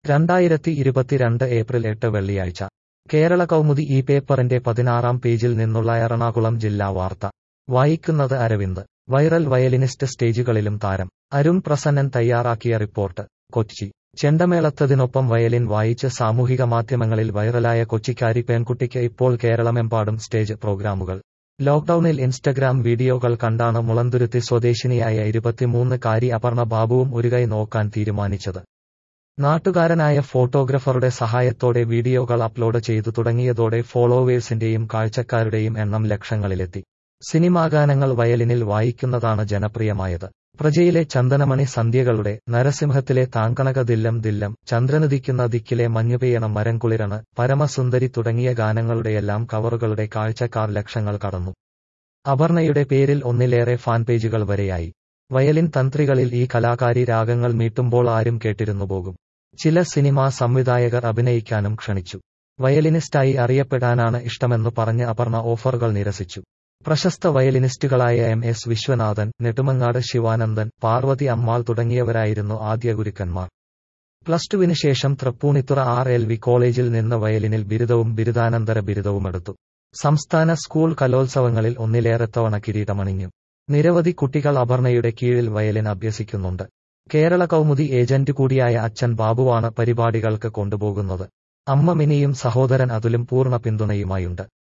രണ്ടായിരത്തി ഇരുപത്തിരണ്ട് ഏപ്രിൽ എട്ട് വെള്ളിയാഴ്ച കേരള കൗമുദി ഈ പേപ്പറിന്റെ പതിനാറാം പേജിൽ നിന്നുള്ള എറണാകുളം ജില്ലാ വാർത്ത വായിക്കുന്നത് അരവിന്ദ് വൈറൽ വയലിനിസ്റ്റ് സ്റ്റേജുകളിലും താരം അരുൺ പ്രസന്നൻ തയ്യാറാക്കിയ റിപ്പോർട്ട് കൊച്ചി ചെണ്ടമേളത്തതിനൊപ്പം വയലിൻ വായിച്ച് സാമൂഹിക മാധ്യമങ്ങളിൽ വൈറലായ കൊച്ചിക്കാരി പെൺകുട്ടിക്ക് ഇപ്പോൾ കേരളമെമ്പാടും സ്റ്റേജ് പ്രോഗ്രാമുകൾ ലോക്ഡൌണിൽ ഇൻസ്റ്റഗ്രാം വീഡിയോകൾ കണ്ടാണ് മുളന്തുരുത്തി സ്വദേശിനിയായ ഇരുപത്തിമൂന്ന് കാരി അപർണ ബാബുവും ഒരു കൈ നോക്കാൻ തീരുമാനിച്ചത് നാട്ടുകാരനായ ഫോട്ടോഗ്രഫറുടെ സഹായത്തോടെ വീഡിയോകൾ അപ്ലോഡ് ചെയ്തു തുടങ്ങിയതോടെ ഫോളോവേഴ്സിന്റെയും കാഴ്ചക്കാരുടെയും എണ്ണം ലക്ഷങ്ങളിലെത്തി സിനിമാഗാനങ്ങൾ വയലിനിൽ വായിക്കുന്നതാണ് ജനപ്രിയമായത് പ്രജയിലെ ചന്ദനമണി സന്ധ്യകളുടെ നരസിംഹത്തിലെ താങ്കണക ദില്ലം ദില്ലം ചന്ദ്രനുദിക്കുന്ന ദിക്കിലെ മഞ്ഞുപെയ്യണം മരം കുളിരണ് പരമസുന്ദരി തുടങ്ങിയ ഗാനങ്ങളുടെയെല്ലാം കവറുകളുടെ കാഴ്ചക്കാർ ലക്ഷങ്ങൾ കടന്നു അപർണയുടെ പേരിൽ ഒന്നിലേറെ ഫാൻ പേജുകൾ വരെയായി വയലിൻ തന്ത്രികളിൽ ഈ കലാകാരി രാഗങ്ങൾ മീട്ടുമ്പോൾ ആരും കേട്ടിരുന്നു പോകും ചില സിനിമാ സംവിധായകർ അഭിനയിക്കാനും ക്ഷണിച്ചു വയലിനിസ്റ്റായി അറിയപ്പെടാനാണ് ഇഷ്ടമെന്ന് പറഞ്ഞ് അപർണ ഓഫറുകൾ നിരസിച്ചു പ്രശസ്ത വയലിനിസ്റ്റുകളായ എം എസ് വിശ്വനാഥൻ നെടുമങ്ങാട് ശിവാനന്ദൻ പാർവതി അമ്മാൾ തുടങ്ങിയവരായിരുന്നു ആദ്യ ഗുരുക്കന്മാർ പ്ലസ് ടുവിന് ശേഷം തൃപ്പൂണിത്തുറ ആർ എൽ വി കോളേജിൽ നിന്ന് വയലിനിൽ ബിരുദവും ബിരുദാനന്തര ബിരുദവുമെടുത്തു സംസ്ഥാന സ്കൂൾ കലോത്സവങ്ങളിൽ ഒന്നിലേറെ തവണ കിരീടമണിഞ്ഞു നിരവധി കുട്ടികൾ അപർണയുടെ കീഴിൽ വയലിൻ അഭ്യസിക്കുന്നുണ്ട് കേരള കൗമുദി ഏജന്റ് കൂടിയായ അച്ഛൻ ബാബുവാണ് പരിപാടികൾക്ക് കൊണ്ടുപോകുന്നത് അമ്മ മിനിയും സഹോദരൻ അതുലും പൂർണ്ണ പിന്തുണയുമായുണ്ട്